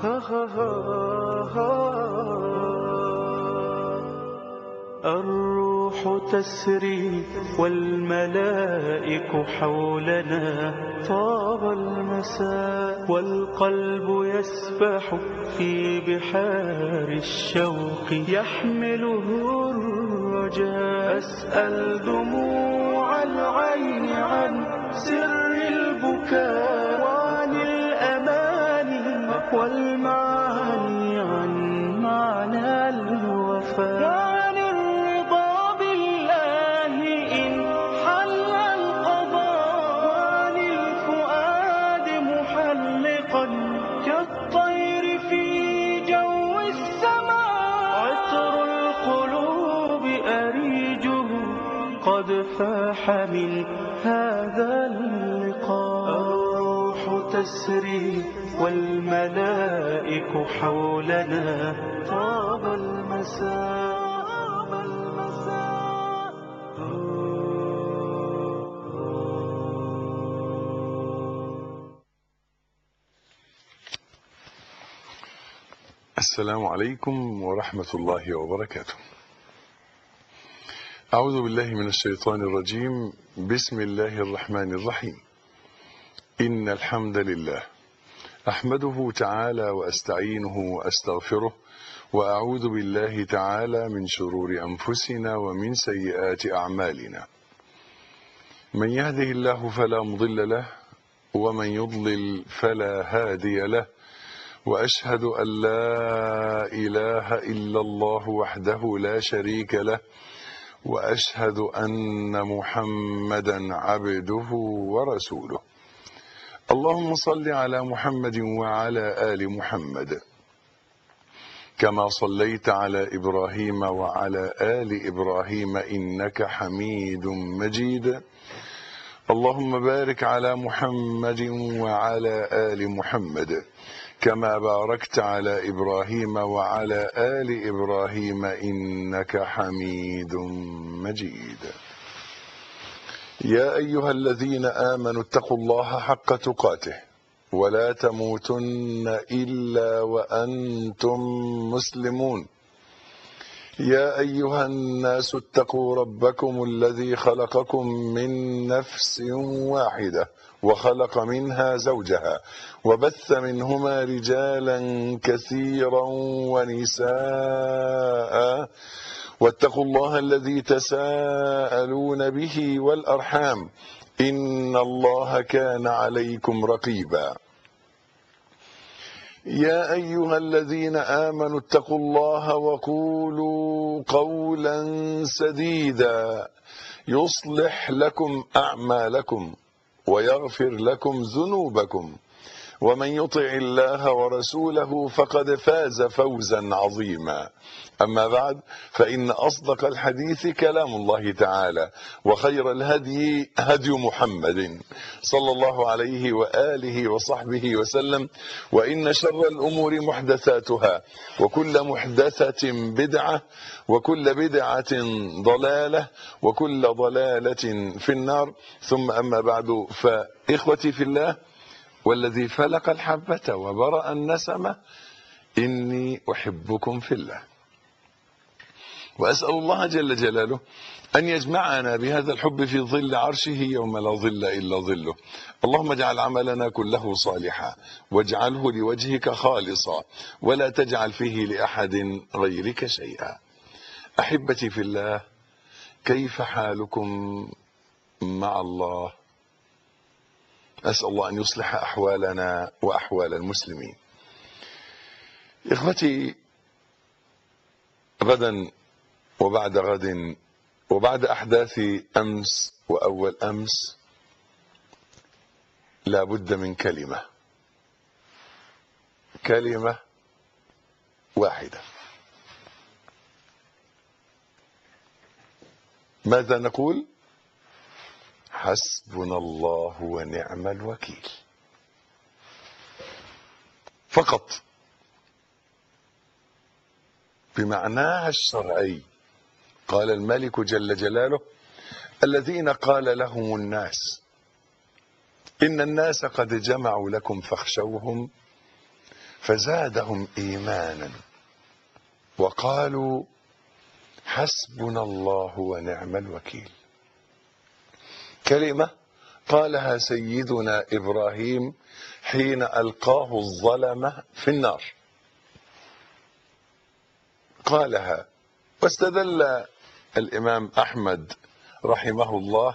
الروح تسري والملائك حولنا طاب المساء والقلب يسبح في بحار الشوق يحمله الرجاء أسأل دموع العين عن سر البكاء وعن الأماني والمعاني عن معنى الوفاء وعن الرضا بالله إن حل القضاء وعن الفؤاد محلقا كالطير في جو السماء عطر القلوب أريجه قد فاح من هذا اللقاء الروح تسري والملائك حولنا طاب المساء طاب المساء السلام عليكم ورحمة الله وبركاته أعوذ بالله من الشيطان الرجيم بسم الله الرحمن الرحيم إن الحمد لله أحمده تعالى وأستعينه وأستغفره وأعوذ بالله تعالى من شرور أنفسنا ومن سيئات أعمالنا من يهده الله فلا مضل له ومن يضلل فلا هادي له واشهد ان لا اله الا الله وحده لا شريك له واشهد ان محمدا عبده ورسوله اللهم صل على محمد وعلى ال محمد كما صليت على ابراهيم وعلى ال ابراهيم انك حميد مجيد اللهم بارك على محمد وعلى ال محمد كما باركت على ابراهيم وعلى ال ابراهيم انك حميد مجيد يا ايها الذين امنوا اتقوا الله حق تقاته ولا تموتن الا وانتم مسلمون يا ايها الناس اتقوا ربكم الذي خلقكم من نفس واحده وخلق منها زوجها وبث منهما رجالا كثيرا ونساء واتقوا الله الذي تساءلون به والارحام ان الله كان عليكم رقيبا يا ايها الذين امنوا اتقوا الله وقولوا قولا سديدا يصلح لكم اعمالكم ويغفر لكم ذنوبكم ومن يطع الله ورسوله فقد فاز فوزا عظيما اما بعد فان اصدق الحديث كلام الله تعالى وخير الهدي هدي محمد صلى الله عليه واله وصحبه وسلم وان شر الامور محدثاتها وكل محدثه بدعه وكل بدعه ضلاله وكل ضلاله في النار ثم اما بعد فاخوتي في الله والذي فلق الحبة وبرأ النسمة إني أحبكم في الله وأسأل الله جل جلاله أن يجمعنا بهذا الحب في ظل عرشه يوم لا ظل إلا ظله اللهم اجعل عملنا كله صالحا واجعله لوجهك خالصا ولا تجعل فيه لأحد غيرك شيئا أحبتي في الله كيف حالكم مع الله أسأل الله أن يصلح أحوالنا وأحوال المسلمين إخوتي غدا وبعد غد وبعد أحداث أمس وأول أمس لا بد من كلمة كلمة واحدة ماذا نقول حسبنا الله ونعم الوكيل فقط بمعناها الشرعي قال الملك جل جلاله الذين قال لهم الناس إن الناس قد جمعوا لكم فاخشوهم فزادهم ايمانا وقالوا حسبنا الله ونعم الوكيل كلمه قالها سيدنا ابراهيم حين القاه الظلمه في النار قالها واستدل الامام احمد رحمه الله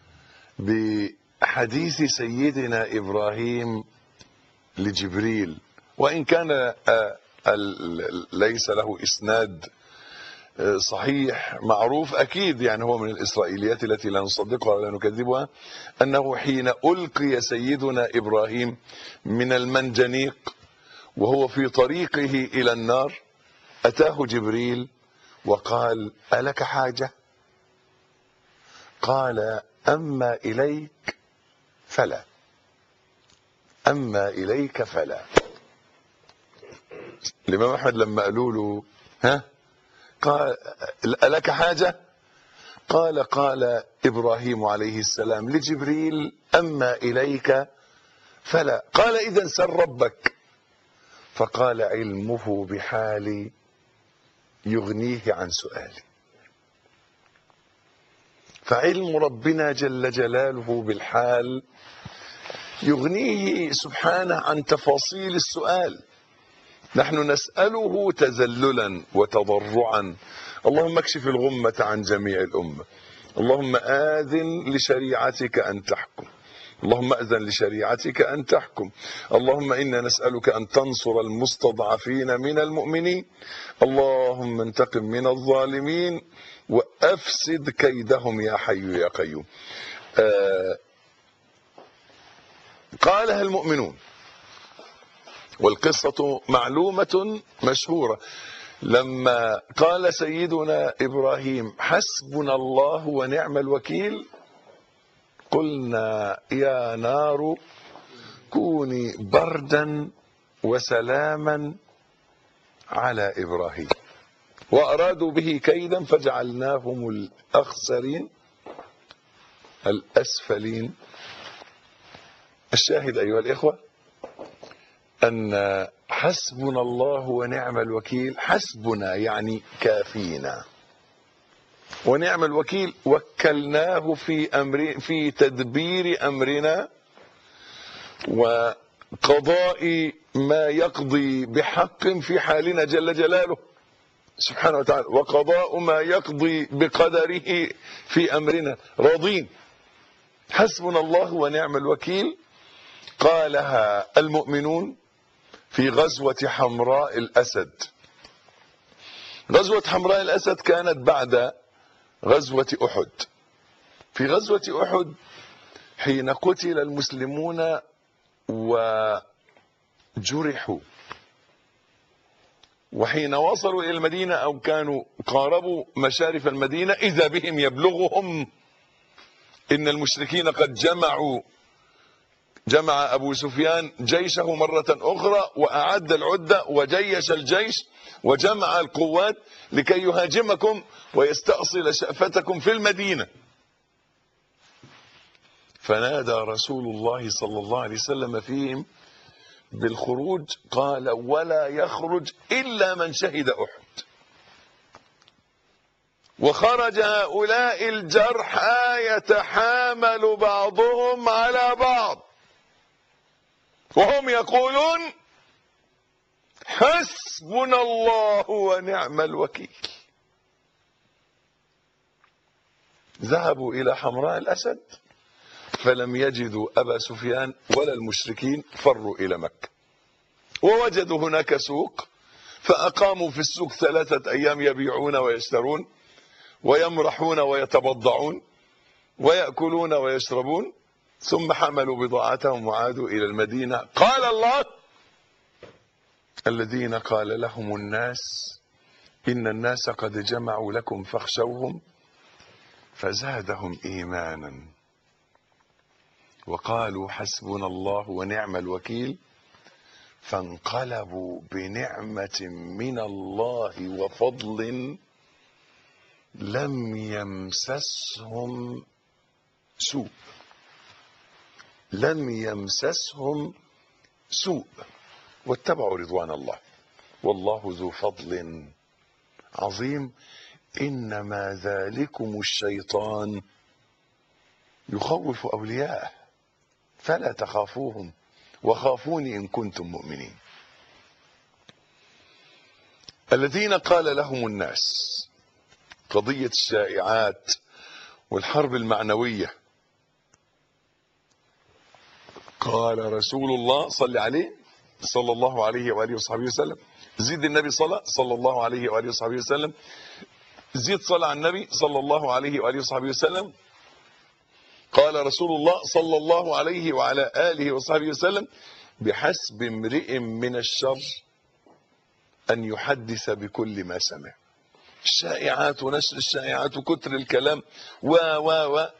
بحديث سيدنا ابراهيم لجبريل وان كان آه، ال- ليس له اسناد آه، صحيح معروف اكيد يعني هو من الاسرائيليات التي لا نصدقها ولا نكذبها انه حين القي سيدنا ابراهيم من المنجنيق وهو في طريقه الى النار اتاه جبريل وقال الك حاجه قال اما اليك فلا اما اليك فلا الامام احمد لما قالوا له ها قال الك حاجه قال قال ابراهيم عليه السلام لجبريل اما اليك فلا قال اذا سل ربك فقال علمه بحالي يغنيه عن سؤالي فعلم ربنا جل جلاله بالحال يغنيه سبحانه عن تفاصيل السؤال نحن نسأله تذللا وتضرعا اللهم اكشف الغمة عن جميع الأمة اللهم آذن لشريعتك أن تحكم اللهم أذن لشريعتك أن تحكم اللهم إنا نسألك أن تنصر المستضعفين من المؤمنين اللهم انتقم من الظالمين وأفسد كيدهم يا حي يا قيوم آه قالها المؤمنون والقصة معلومة مشهورة لما قال سيدنا إبراهيم حسبنا الله ونعم الوكيل قلنا يا نار كوني بردا وسلاما على إبراهيم وأرادوا به كيدا فجعلناهم الأخسرين الأسفلين الشاهد أيها الإخوة أن حسبنا الله ونعم الوكيل حسبنا يعني كافينا ونعم الوكيل وكلناه في أمر في تدبير أمرنا وقضاء ما يقضي بحق في حالنا جل جلاله سبحانه وتعالى وقضاء ما يقضي بقدره في أمرنا راضين حسبنا الله ونعم الوكيل قالها المؤمنون في غزوة حمراء الأسد غزوة حمراء الأسد كانت بعد غزوة أحد في غزوة أحد حين قتل المسلمون وجرحوا وحين وصلوا إلى المدينة أو كانوا قاربوا مشارف المدينة إذا بهم يبلغهم إن المشركين قد جمعوا جمع أبو سفيان جيشه مرة أخرى وأعد العدة وجيش الجيش وجمع القوات لكي يهاجمكم ويستأصل شأفتكم في المدينة فنادى رسول الله صلى الله عليه وسلم فيهم بالخروج قال ولا يخرج إلا من شهد أحد وخرج هؤلاء الجرحى يتحامل بعضهم على بعض وهم يقولون حسبنا الله ونعم الوكيل ذهبوا إلى حمراء الأسد فلم يجدوا أبا سفيان ولا المشركين فروا إلى مكة ووجدوا هناك سوق فأقاموا في السوق ثلاثة أيام يبيعون ويشترون ويمرحون ويتبضعون ويأكلون ويشربون ثم حملوا بضاعتهم وعادوا إلى المدينة قال الله الذين قال لهم الناس إن الناس قد جمعوا لكم فاخشوهم فزادهم إيمانا وقالوا حسبنا الله ونعم الوكيل فانقلبوا بنعمة من الله وفضل لم يمسسهم سوء لم يمسسهم سوء واتبعوا رضوان الله والله ذو فضل عظيم انما ذلكم الشيطان يخوف اولياءه فلا تخافوهم وخافوني ان كنتم مؤمنين الذين قال لهم الناس قضيه الشائعات والحرب المعنويه قال رسول الله صل عليه صلى الله عليه واله وصحبه وسلم زيد النبي صلى صلى الله عليه واله وصحبه وسلم زيد صلى على النبي صلى الله عليه واله وصحبه وسلم قال رسول الله صلى الله عليه وعلى اله وصحبه وسلم بحسب امرئ من الشر ان يحدث بكل ما سمع الشائعات ونشر الشائعات وكتر الكلام و و و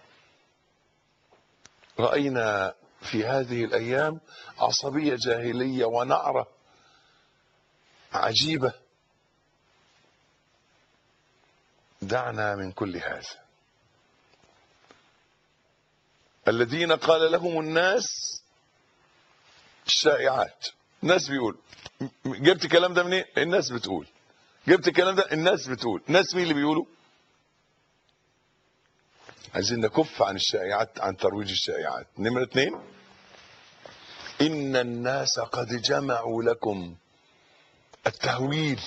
راينا في هذه الايام عصبيه جاهليه ونعره عجيبه دعنا من كل هذا الذين قال لهم الناس الشائعات الناس بيقول جبت الكلام ده منين الناس بتقول جبت الكلام ده الناس بتقول الناس مين اللي بيقولوا عايزين نكف عن الشائعات عن ترويج الشائعات نمرة اتنين إن الناس قد جمعوا لكم التهويل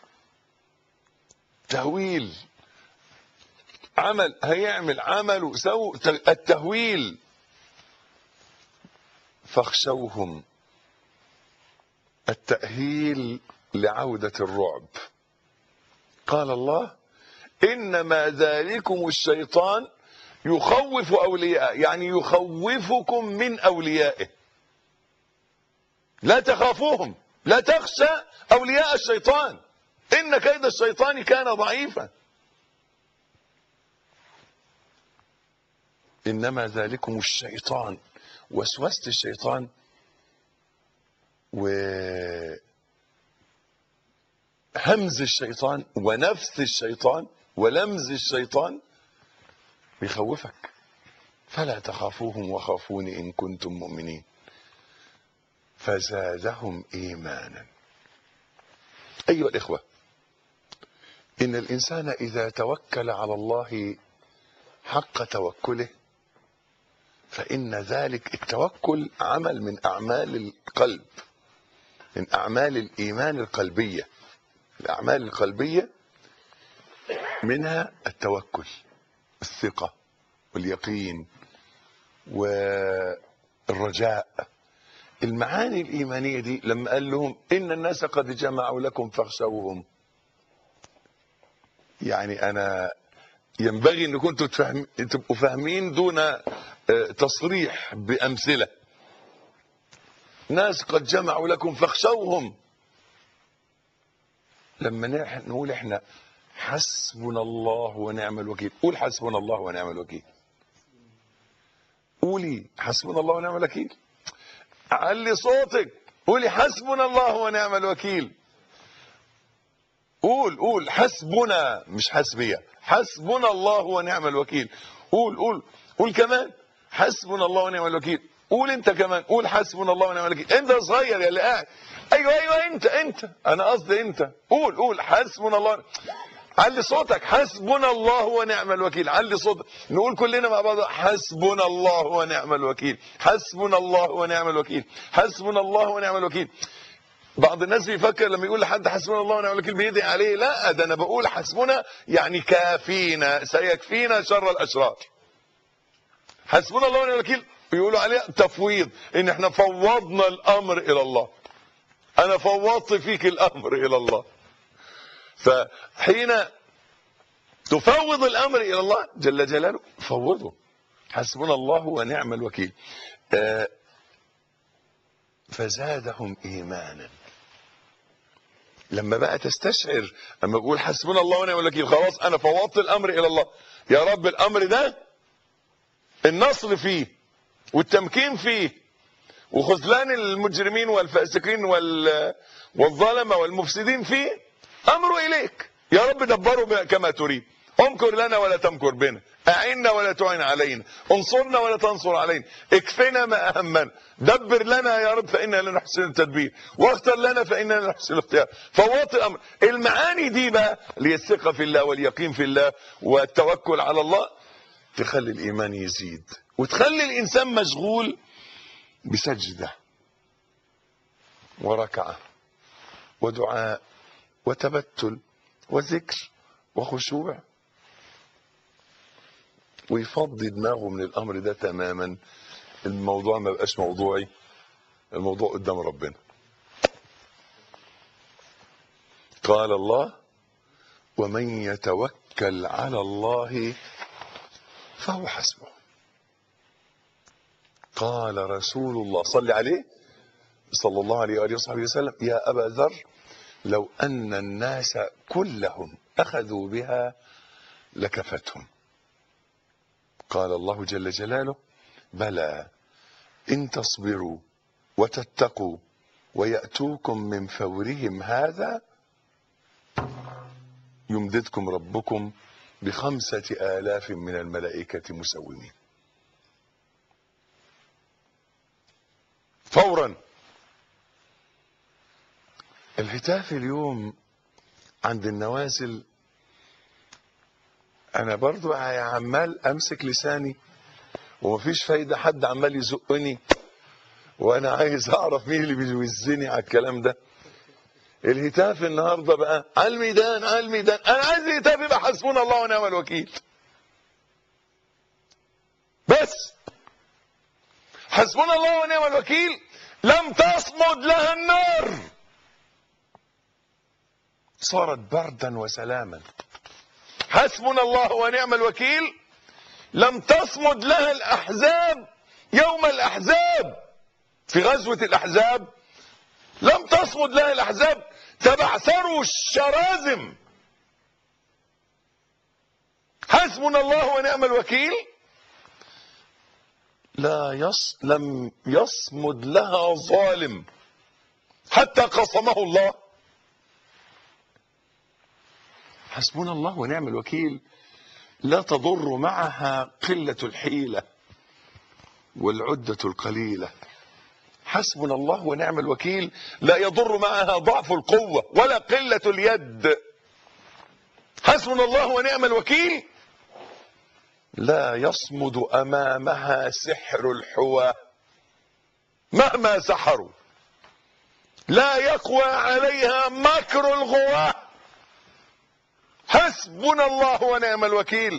تهويل عمل هيعمل عمل وسووا التهويل فاخشوهم التأهيل لعودة الرعب قال الله إنما ذلكم الشيطان يخوف أولياء يعني يخوفكم من أوليائه لا تخافوهم لا تخشى أولياء الشيطان إن كيد الشيطان كان ضعيفا إنما ذلكم الشيطان وسوسة الشيطان و همز الشيطان ونفس الشيطان ولمز الشيطان بيخوفك فلا تخافوهم وخافوني إن كنتم مؤمنين فزادهم إيمانا أيها الإخوة إن الإنسان إذا توكل على الله حق توكله فإن ذلك التوكل عمل من أعمال القلب من أعمال الإيمان القلبية الأعمال القلبية منها التوكل الثقة واليقين والرجاء المعاني الإيمانية دي لما قال لهم إن الناس قد جمعوا لكم فاخشوهم يعني أنا ينبغي أن كنتوا تفهم تبقوا فاهمين دون تصريح بأمثلة ناس قد جمعوا لكم فاخشوهم لما نقول احنا حسبنا الله ونعم الوكيل قول حسبنا الله ونعم الوكيل قولي حسبنا الله ونعم الوكيل علي صوتك قولي حسبنا الله ونعم الوكيل قول قول حسبنا مش حسبية حسبنا الله ونعم الوكيل قول قول قول كمان حسبنا الله ونعم الوكيل قول انت كمان قول حسبنا الله ونعم الوكيل انت صغير يا اللي قاعد ايوه ايوه انت انت انا قصدي انت قول قول حسبنا الله علي صوتك حسبنا الله ونعم الوكيل علي صوتك نقول كلنا مع بعض حسبنا الله ونعم الوكيل حسبنا الله ونعم الوكيل حسبنا الله ونعم الوكيل بعض الناس بيفكر لما يقول لحد حسبنا الله ونعم الوكيل بيدعي عليه لا ده انا بقول حسبنا يعني كافينا سيكفينا شر الاشرار حسبنا الله ونعم الوكيل يقولوا عليه تفويض ان احنا فوضنا الامر الى الله انا فوضت فيك الامر الى الله فحين تفوض الامر الى الله جل جلاله فوضه حسبنا الله ونعم الوكيل آه فزادهم ايمانا لما بقى تستشعر اما بقول حسبنا الله ونعم الوكيل خلاص انا فوضت الامر الى الله يا رب الامر ده النصر فيه والتمكين فيه وخذلان المجرمين والفاسقين والظلمه والمفسدين فيه امره اليك يا رب دبره كما تريد امكر لنا ولا تمكر بنا أعنا ولا تعن علينا انصرنا ولا تنصر علينا اكفنا ما أهمنا دبر لنا يا رب فإنا لا نحسن التدبير واختر لنا فإنا لا نحسن الاختيار فواطئ الأمر المعاني دي بقى اللي هي الثقة في الله واليقين في الله والتوكل على الله تخلي الإيمان يزيد وتخلي الإنسان مشغول بسجدة وركعة ودعاء وتبتل وذكر وخشوع ويفضي دماغه من الامر ده تماما الموضوع ما بقاش موضوعي الموضوع قدام ربنا قال الله ومن يتوكل على الله فهو حسبه قال رسول الله صلى عليه صلى الله عليه وآله وصحبه وسلم يا أبا ذر لو أن الناس كلهم أخذوا بها لكفتهم قال الله جل جلاله بلى إن تصبروا وتتقوا ويأتوكم من فورهم هذا يمددكم ربكم بخمسة آلاف من الملائكة مسومين فورا الهتاف اليوم عند النوازل انا برضو عمال امسك لساني ومفيش فايدة حد عمال يزقني وانا عايز اعرف مين اللي بيوزني على الكلام ده الهتاف النهارده بقى على الميدان على الميدان انا عايز الهتاف يبقى حسبنا الله ونعم الوكيل بس حسبنا الله ونعم الوكيل لم تصمد لها النار صارت بردا وسلاما حسبنا الله ونعم الوكيل لم تصمد لها الاحزاب يوم الاحزاب في غزوه الاحزاب لم تصمد لها الاحزاب تبعثروا الشرازم حسبنا الله ونعم الوكيل لا يص لم يصمد لها ظالم حتى قصمه الله حسبنا الله ونعم الوكيل لا تضر معها قلة الحيلة والعدة القليلة حسبنا الله ونعم الوكيل لا يضر معها ضعف القوة ولا قلة اليد حسبنا الله ونعم الوكيل لا يصمد أمامها سحر الحوى مهما سحروا لا يقوى عليها مكر الغواه حسبنا الله ونعم الوكيل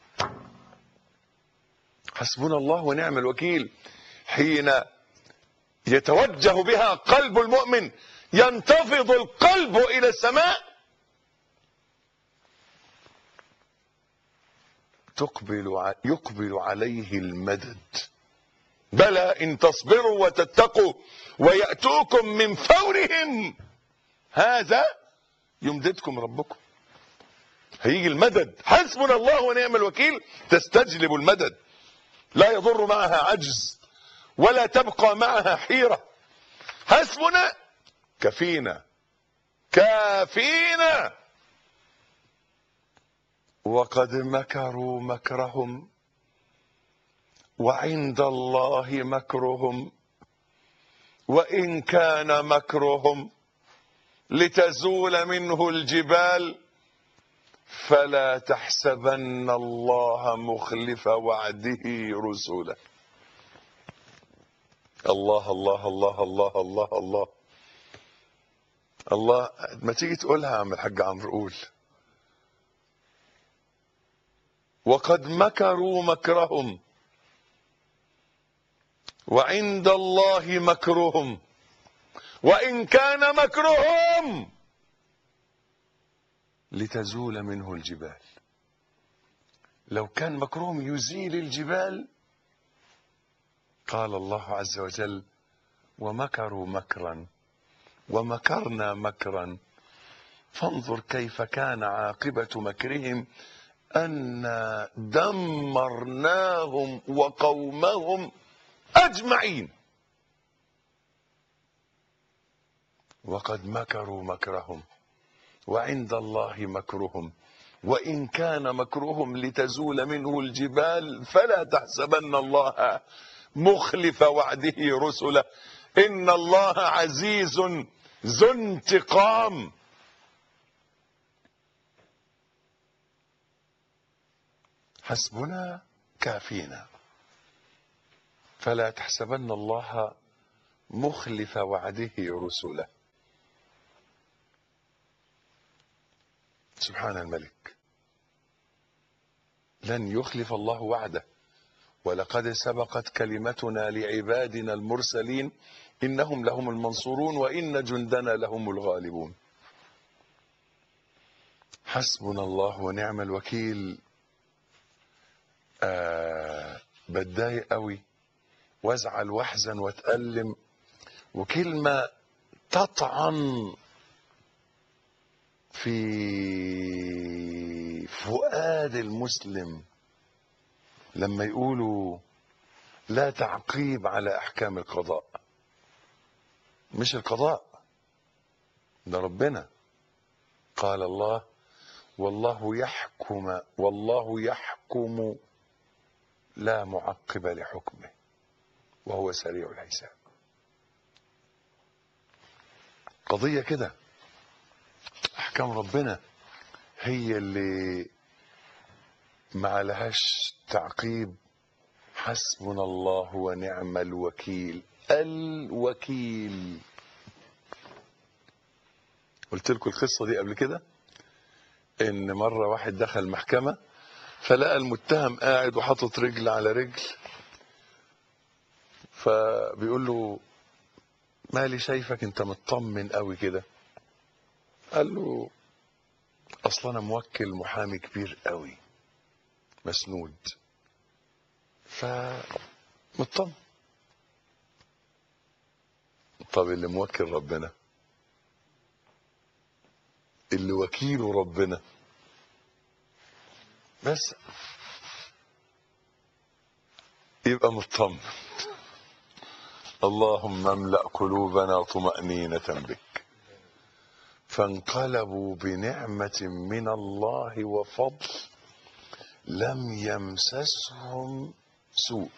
حسبنا الله ونعم الوكيل حين يتوجه بها قلب المؤمن ينتفض القلب الى السماء تقبل يقبل عليه المدد بلى ان تصبروا وتتقوا وياتوكم من فورهم هذا يمددكم ربكم هيجي المدد حسبنا الله ونعم الوكيل تستجلب المدد لا يضر معها عجز ولا تبقى معها حيرة حسبنا كفينا كافينا وقد مكروا مكرهم وعند الله مكرهم وإن كان مكرهم لتزول منه الجبال فلا تحسبن الله مخلف وعده رسله الله الله الله الله الله الله الله ما تيجي تقولها يا عم الحاج عمرو قول وقد مكروا مكرهم وعند الله مكرهم وإن كان مكرهم لتزول منه الجبال لو كان مكرهم يزيل الجبال قال الله عز وجل ومكروا مكرا ومكرنا مكرا فانظر كيف كان عاقبة مكرهم أنا دمرناهم وقومهم أجمعين وقد مكروا مكرهم وعند الله مكرهم وإن كان مكرهم لتزول منه الجبال فلا تحسبن الله مخلف وعده رسله إن الله عزيز ذو انتقام حسبنا كافينا فلا تحسبن الله مخلف وعده رسله سبحان الملك لن يخلف الله وعده ولقد سبقت كلمتنا لعبادنا المرسلين انهم لهم المنصورون وان جندنا لهم الغالبون حسبنا الله ونعم الوكيل آه بتضايق قوي وازعل واحزن واتألم وكلمة تطعن في فؤاد المسلم لما يقولوا لا تعقيب على احكام القضاء مش القضاء ده ربنا قال الله والله يحكم والله يحكم لا معقب لحكمه وهو سريع الحساب قضية كده احكام ربنا هي اللي ما لهاش تعقيب حسبنا الله ونعم الوكيل الوكيل قلت لكم القصة دي قبل كده ان مرة واحد دخل محكمة فلقى المتهم قاعد وحاطط رجل على رجل فبيقول له مالي شايفك انت مطمن قوي كده قال له اصلا انا موكل محامي كبير قوي مسنود فمطمن طب اللي موكل ربنا اللي وكيله ربنا بس يبقى مطمن اللهم املأ قلوبنا طمأنينة بك فانقلبوا بنعمة من الله وفضل لم يمسسهم سوء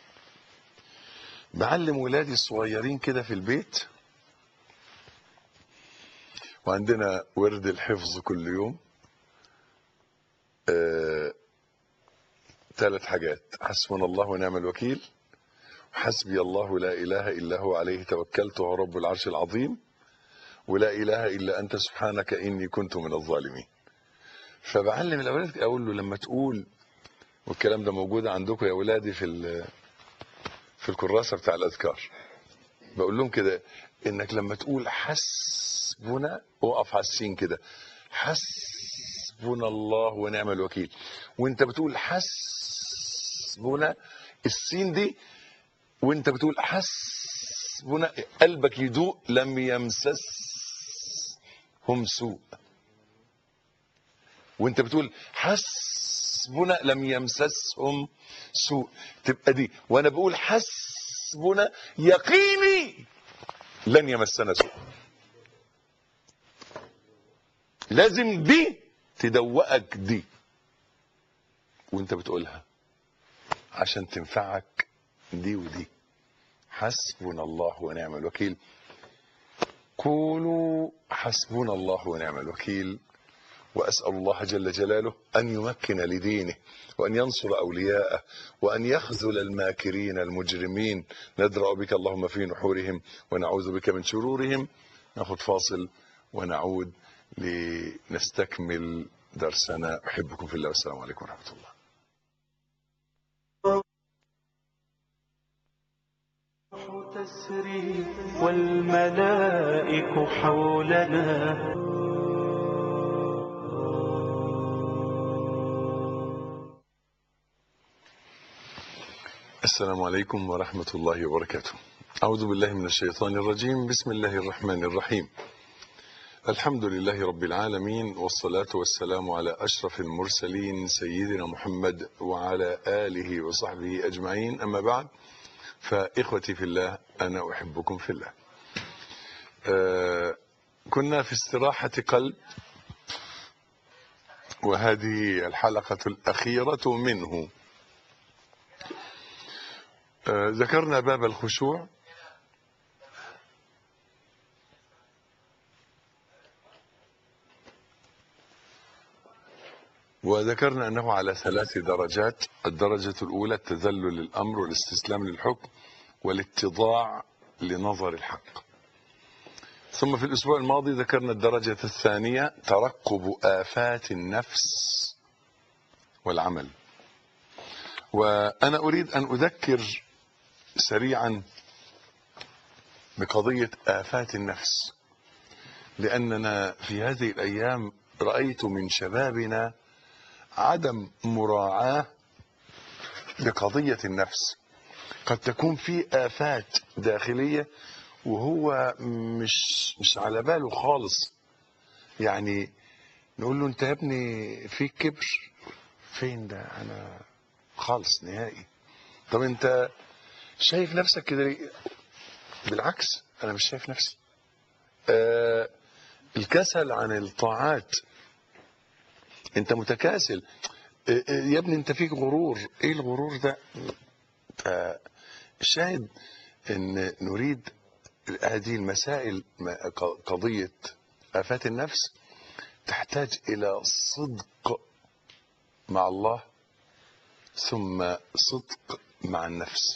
بعلم ولادي الصغيرين كده في البيت وعندنا ورد الحفظ كل يوم آه، ثلاث حاجات حسبنا الله ونعم الوكيل حسبي الله لا إله إلا هو عليه توكلت وهو رب العرش العظيم ولا إله إلا أنت سبحانك إني كنت من الظالمين فبعلم الأولاد أقول له لما تقول والكلام ده موجود عندكم يا ولادي في ال- في الكراسة بتاع الأذكار بقول لهم كده إنك لما تقول حسبنا وقف على السين كده حسبنا الله ونعم الوكيل وانت بتقول حسبنا السين دي وانت بتقول حسبنا قلبك يدوق لم يمسسهم سوء وانت بتقول حسبنا لم يمسسهم سوء تبقى دي وانا بقول حسبنا يقيني لن يمسنا سوء لازم دي تدوقك دي وانت بتقولها عشان تنفعك دي ودي حسبنا الله ونعم الوكيل قولوا حسبنا الله ونعم الوكيل واسال الله جل جلاله ان يمكن لدينه وان ينصر اولياءه وان يخذل الماكرين المجرمين ندرا بك اللهم في نحورهم ونعوذ بك من شرورهم ناخذ فاصل ونعود لنستكمل درسنا احبكم في الله والسلام عليكم ورحمه الله تسري والملائك حولنا السلام عليكم ورحمة الله وبركاته أعوذ بالله من الشيطان الرجيم بسم الله الرحمن الرحيم الحمد لله رب العالمين والصلاة والسلام على أشرف المرسلين سيدنا محمد وعلى آله وصحبه أجمعين أما بعد فإخوتي في الله أنا أحبكم في الله آه كنا في استراحة قلب وهذه الحلقة الأخيرة منه آه، ذكرنا باب الخشوع وذكرنا أنه على ثلاث درجات الدرجة الأولى التذلل للأمر والاستسلام للحكم والاتضاع لنظر الحق ثم في الأسبوع الماضي ذكرنا الدرجة الثانية ترقب آفات النفس والعمل وأنا أريد أن أذكر سريعا بقضية آفات النفس لأننا في هذه الأيام رأيت من شبابنا عدم مراعاة لقضية النفس قد تكون في آفات داخلية وهو مش مش على باله خالص يعني نقول له انت يا ابني فيك كبر فين ده انا خالص نهائي طب انت شايف نفسك كده ليه بالعكس انا مش شايف نفسي آه الكسل عن الطاعات انت متكاسل آه آه يا ابني انت فيك غرور ايه الغرور ده آه الشاهد ان نريد هذه المسائل قضية آفات النفس تحتاج إلى صدق مع الله ثم صدق مع النفس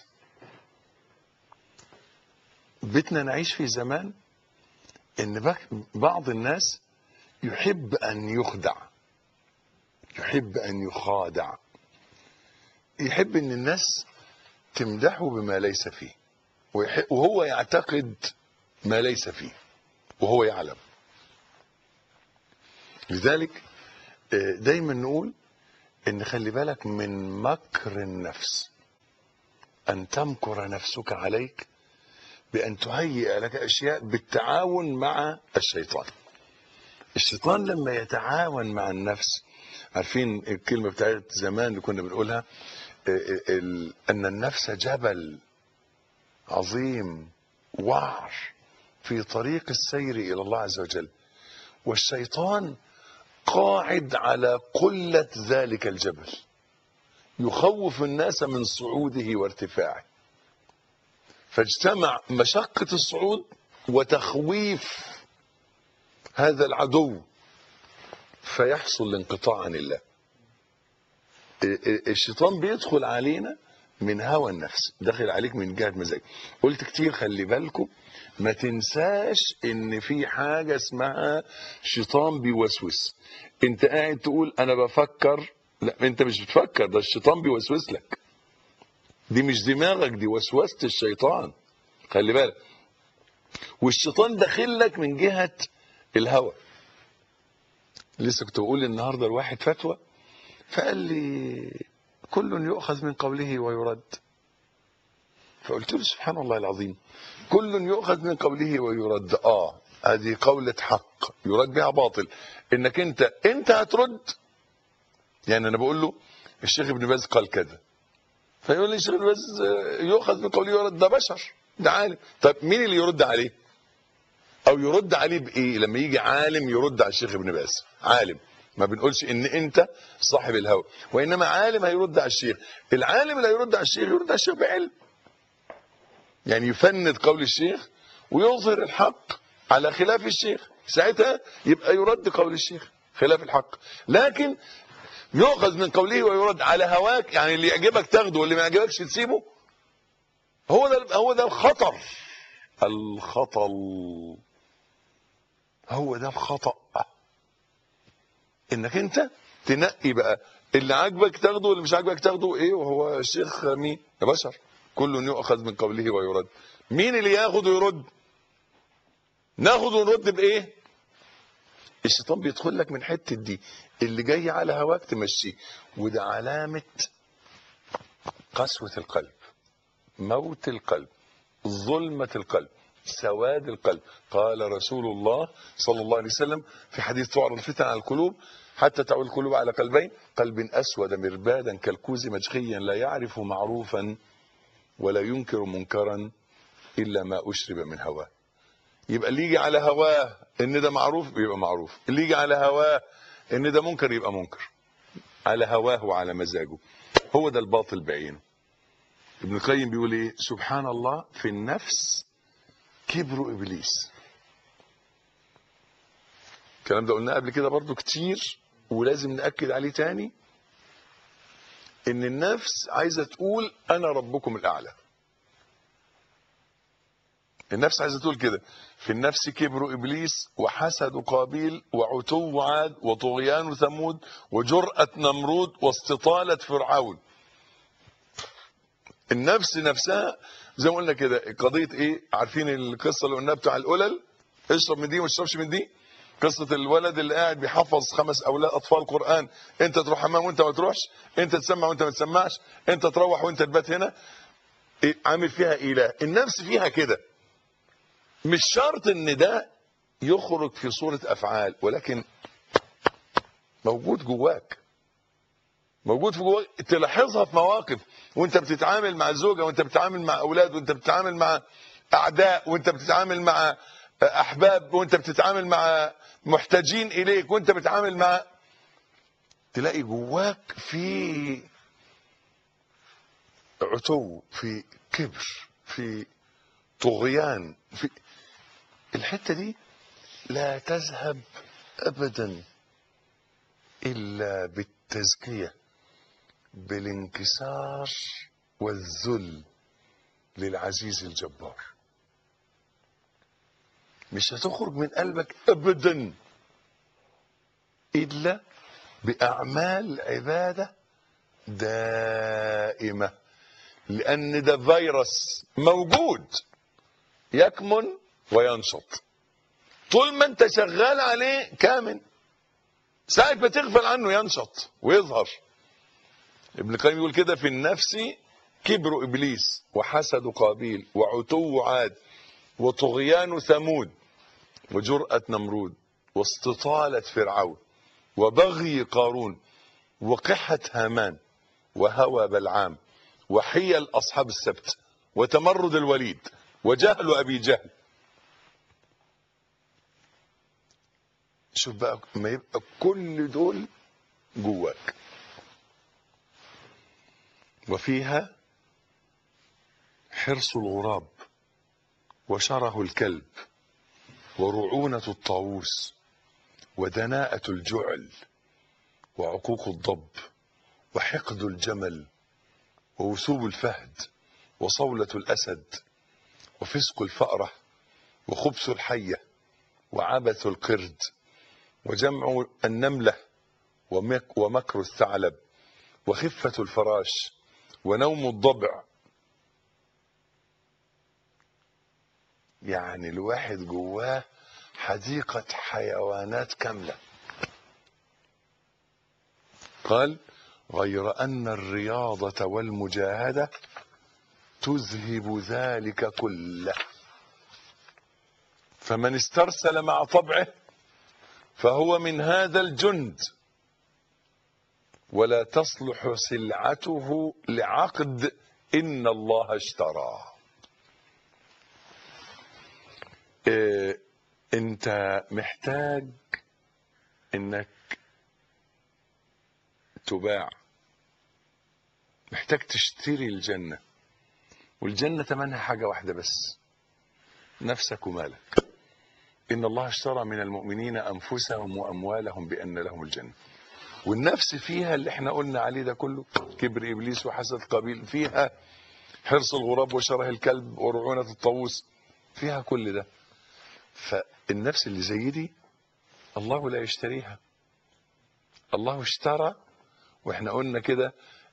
بيتنا نعيش في زمان ان بعض الناس يحب ان يخدع يحب ان يخادع يحب ان الناس تمدحه بما ليس فيه وهو يعتقد ما ليس فيه وهو يعلم لذلك دايما نقول ان خلي بالك من مكر النفس ان تمكر نفسك عليك بان تهيئ لك اشياء بالتعاون مع الشيطان الشيطان لما يتعاون مع النفس عارفين الكلمه بتاعت زمان اللي كنا بنقولها ان النفس جبل عظيم وعر في طريق السير الى الله عز وجل والشيطان قاعد على قله ذلك الجبل يخوف الناس من صعوده وارتفاعه فاجتمع مشقه الصعود وتخويف هذا العدو فيحصل الانقطاع عن الله الشيطان بيدخل علينا من هوى النفس داخل عليك من جهه مزاج قلت كتير خلي بالكم ما تنساش ان في حاجه اسمها شيطان بيوسوس انت قاعد تقول انا بفكر لا انت مش بتفكر ده الشيطان بيوسوس لك دي مش دماغك دي وسوسه الشيطان خلي بالك والشيطان داخل لك من جهه الهوى لسه كنت بقول النهارده لواحد فتوى فقال لي كل يؤخذ من قوله ويرد فقلت له سبحان الله العظيم كل يؤخذ من قوله ويرد اه هذه قولة حق يرد بها باطل انك انت انت هترد يعني انا بقول له الشيخ ابن باز قال كذا فيقول لي الشيخ ابن باز يؤخذ من قوله ويرد ده بشر ده عالم طب مين اللي يرد عليه او يرد عليه بايه لما يجي عالم يرد على الشيخ ابن باز عالم ما بنقولش ان انت صاحب الهوى وانما عالم هيرد على الشيخ العالم اللي هيرد على الشيخ يرد على الشيخ بعلم يعني يفند قول الشيخ ويظهر الحق على خلاف الشيخ ساعتها يبقى يرد قول الشيخ خلاف الحق لكن يؤخذ من قوله ويرد على هواك يعني اللي يعجبك تاخده واللي ما يعجبكش تسيبه هو ده هو ده الخطر الخطل هو ده الخطأ انك انت تنقي بقى اللي عاجبك تاخده واللي مش عاجبك تاخده ايه وهو الشيخ مين يا بشر كل يؤخذ من قوله ويرد مين اللي ياخد ويرد ناخد ونرد بايه الشيطان بيدخل لك من حته دي اللي جاي على هواك تمشيه وده علامه قسوه القلب موت القلب ظلمه القلب سواد القلب قال رسول الله صلى الله عليه وسلم في حديث تعرض الفتن على القلوب حتى تعود القلوب على قلبين قلب أسود مربادا كالكوز مجخيا لا يعرف معروفا ولا ينكر منكرا إلا ما أشرب من هواه يبقى اللي يجي على هواه ان ده معروف بيبقى معروف اللي يجي على هواه ان ده منكر يبقى منكر على هواه وعلى مزاجه هو ده الباطل بعينه ابن القيم بيقول ايه سبحان الله في النفس كبر ابليس الكلام ده قلناه قبل كده برضو كتير ولازم نأكد عليه تاني ان النفس عايزة تقول انا ربكم الاعلى النفس عايزة تقول كده في النفس كبر ابليس وحسد قابيل وعتو عاد وطغيان ثمود وجرأة نمرود واستطالة فرعون النفس نفسها زي ما قلنا كده قضية ايه عارفين القصة اللي قلناها بتاع القلل اشرب من دي وما تشربش من دي قصة الولد اللي قاعد بيحفظ خمس أولاد أطفال قرآن أنت تروح حمام وأنت ما تروحش أنت تسمع وأنت ما تسمعش أنت تروح وأنت تبات هنا إيه؟ عامل فيها إله النفس فيها كده مش شرط إن ده يخرج في صورة أفعال ولكن موجود جواك موجود في جواك تلاحظها في مواقف وانت بتتعامل مع الزوجه وانت بتتعامل مع اولاد وانت بتتعامل مع اعداء وانت بتتعامل مع احباب وانت بتتعامل مع محتاجين اليك وانت بتتعامل مع تلاقي جواك في عتو في كبر في طغيان في الحته دي لا تذهب ابدا الا بالتزكيه بالانكسار والذل للعزيز الجبار مش هتخرج من قلبك ابدا الا باعمال عباده دائمه لان ده فيروس موجود يكمن وينشط طول ما انت شغال عليه كامن ساعة ما تغفل عنه ينشط ويظهر ابن القيم يقول كده في النفس كبر ابليس وحسد قابيل وعتو عاد وطغيان ثمود وجرأة نمرود واستطالة فرعون وبغي قارون وقحة هامان وهوى بلعام وحيل أصحاب السبت وتمرد الوليد وجهل أبي جهل شوف بقى ما يبقى كل دول جواك وفيها حرص الغراب وشره الكلب ورعونة الطاووس ودناءة الجعل وعقوق الضب وحقد الجمل ووثوب الفهد وصولة الأسد وفسق الفأرة وخبث الحية وعبث القرد وجمع النملة ومك ومكر الثعلب وخفة الفراش ونوم الضبع يعني الواحد جواه حديقة حيوانات كاملة قال غير أن الرياضة والمجاهدة تذهب ذلك كله فمن استرسل مع طبعه فهو من هذا الجند ولا تصلح سلعته لعقد إن الله اشترى إيه انت محتاج انك تباع محتاج تشتري الجنة والجنة تمنها حاجة واحدة بس نفسك ومالك إن الله اشترى من المؤمنين أنفسهم وأموالهم بأن لهم الجنة والنفس فيها اللي احنا قلنا عليه ده كله كبر إبليس وحسد قبيل فيها حرص الغراب وشره الكلب ورعونة الطاووس فيها كل ده فالنفس اللي زي دي الله لا يشتريها الله اشترى واحنا قلنا كده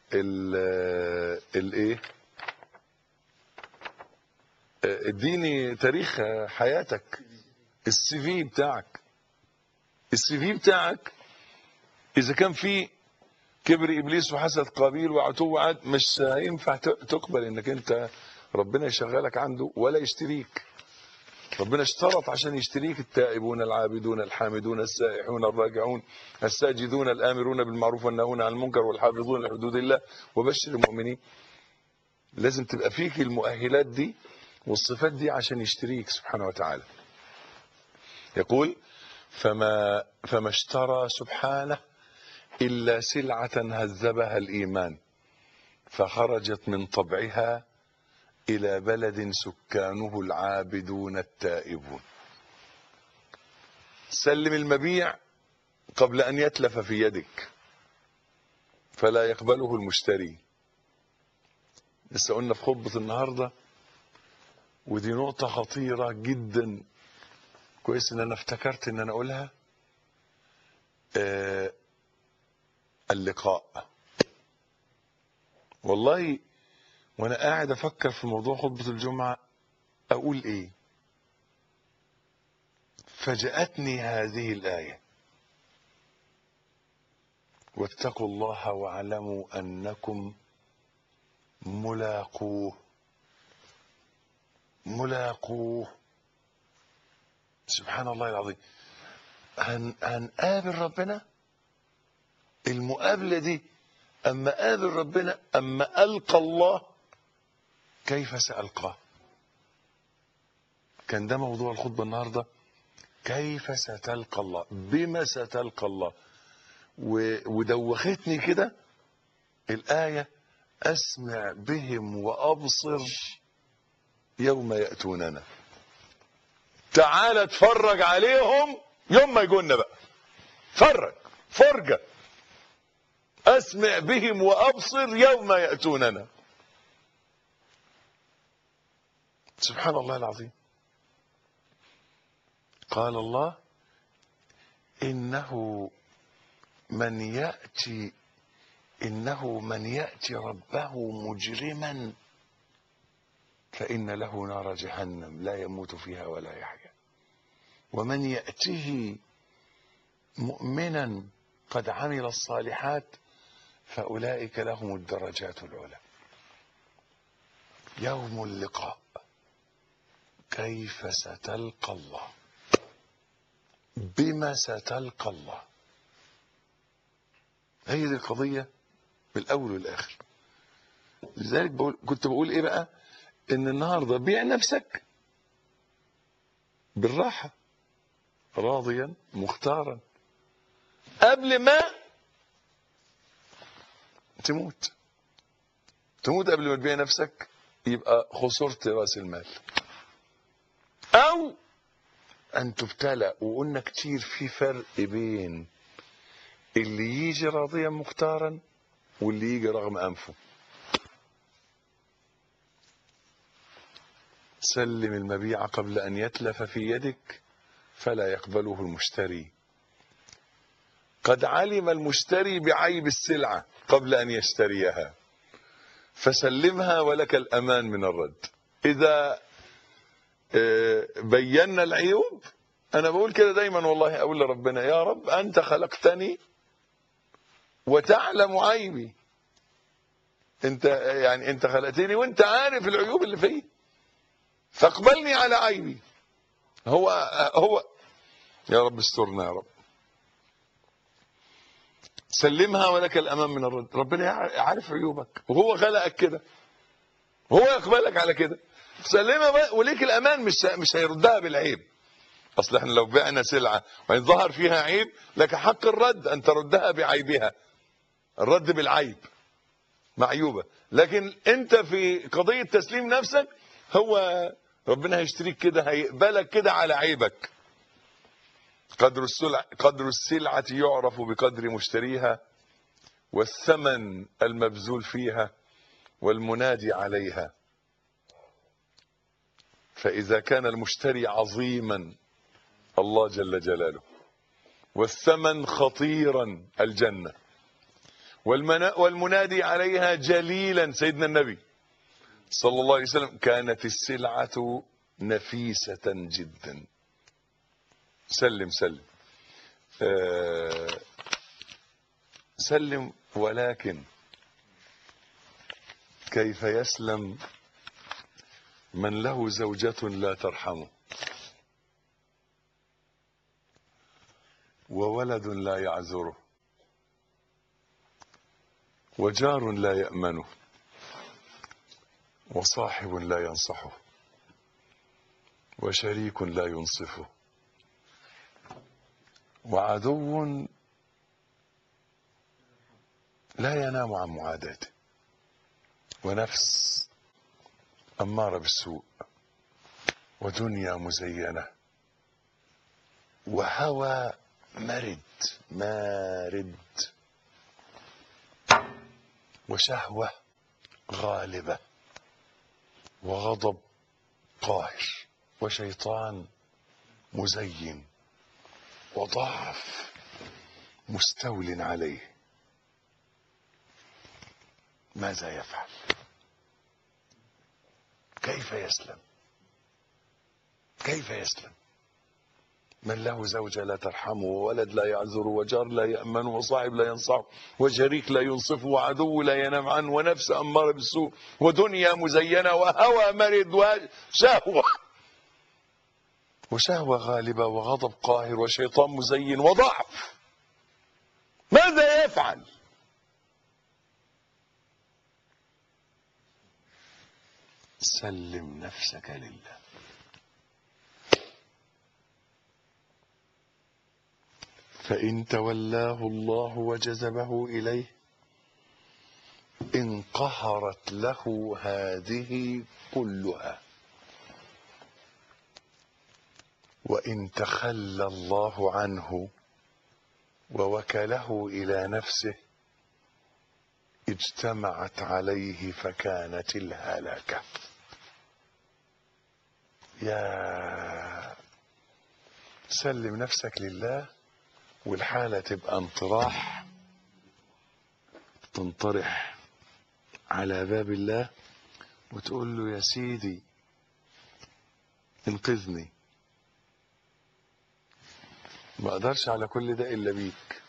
الايه اديني تاريخ حياتك السي في بتاعك السي في بتاعك اذا كان في كبر ابليس وحسد قابيل وعتو عاد مش هينفع تقبل انك انت ربنا يشغلك عنده ولا يشتريك ربنا اشترط عشان يشتريك التائبون العابدون الحامدون السائحون الراجعون الساجدون الامرون بالمعروف والناهون عن المنكر والحافظون لحدود الله وبشر المؤمنين لازم تبقى فيك المؤهلات دي والصفات دي عشان يشتريك سبحانه وتعالى يقول فما فما اشترى سبحانه إلا سلعة هذبها الإيمان فخرجت من طبعها إلى بلد سكانه العابدون التائبون سلم المبيع قبل أن يتلف في يدك فلا يقبله المشتري لسه قلنا في خطبة النهاردة ودي نقطة خطيرة جدا كويس ان انا افتكرت ان انا اقولها آه اللقاء والله وانا قاعد افكر في موضوع خطبة الجمعة اقول ايه فجأتني هذه الآية واتقوا الله واعلموا أنكم ملاقوه ملاقوه سبحان الله العظيم هن هنقابل ربنا المقابلة دي أما قابل ربنا أما ألقى الله كيف سألقاه كان ده موضوع الخطبة النهاردة كيف ستلقى الله بما ستلقى الله و- ودوختني كده الآية أسمع بهم وأبصر يوم يأتوننا تعال اتفرج عليهم يوم ما يجونا بقى فرج فرجة أسمع بهم وأبصر يوم يأتوننا سبحان الله العظيم قال الله إنه من يأتي إنه من يأتي ربه مجرما فإن له نار جهنم لا يموت فيها ولا يحيا ومن يأته مؤمنا قد عمل الصالحات فأولئك لهم الدرجات العلى يوم اللقاء كيف ستلقى الله بما ستلقى الله هي دي القضية بالأول والآخر لذلك بقول كنت بقول إيه بقى إن النهاردة بيع نفسك بالراحة راضيا مختارا قبل ما تموت تموت قبل ما تبيع نفسك يبقى خسرت راس المال او ان تبتلى وقلنا كتير في فرق بين اللي يجي راضيا مختارا واللي يجي رغم انفه سلم المبيع قبل ان يتلف في يدك فلا يقبله المشتري قد علم المشتري بعيب السلعه قبل ان يشتريها فسلمها ولك الامان من الرد اذا آه، بينا العيوب انا بقول كده دايما والله اقول لربنا يا رب انت خلقتني وتعلم عيبي انت يعني انت خلقتني وانت عارف العيوب اللي فيه فاقبلني على عيبي هو هو يا رب استرنا يا رب سلمها ولك الامان من الرد ربنا يع- عارف عيوبك وهو خلقك كده هو يقبلك على كده سلمها بقى وليك الامان مش مش هيردها بالعيب اصل احنا لو بعنا سلعه وان ظهر فيها عيب لك حق الرد ان تردها بعيبها الرد بالعيب معيوبه لكن انت في قضيه تسليم نفسك هو ربنا هيشتريك كده هيقبلك كده على عيبك قدر السلعة قدر السلعة يعرف بقدر مشتريها والثمن المبذول فيها والمنادي عليها فإذا كان المشتري عظيما الله جل جلاله والثمن خطيرا الجنة والمنا- والمنادي عليها جليلا سيدنا النبي صلى الله عليه وسلم كانت السلعة نفيسة جدا سلم سلم آه، سلم ولكن كيف يسلم من له زوجة لا ترحمه وولد لا يعذره وجار لا يأمنه وصاحب لا ينصحه وشريك لا ينصفه وعدو لا ينام عن معاداته ونفس أمارة بالسوء ودنيا مزينة وهوى مرد مارد وشهوة غالبة وغضب قاهر وشيطان مزين وضعف مستول عليه ماذا يفعل كيف يسلم كيف يسلم من له زوجة لا ترحمه وولد لا يعذره وجار لا يأمنه وصاحب لا ينصحه وشريك لا ينصفه وعدو لا ينام عنه ونفس أمارة بالسوء ودنيا مزينة وهوى مرض وشهوة وشهوة غالبة وغضب قاهر وشيطان مزين وضعف ماذا يفعل سلم نفسك لله فإن تولاه الله وجذبه إليه انقهرت له هذه كلها وإن تخلى الله عنه ووكله إلى نفسه اجتمعت عليه فكانت الهلكة يا سلم نفسك لله والحالة تبقى انطراح تنطرح على باب الله وتقول له يا سيدي انقذني ما اقدرش على كل ده الا بيك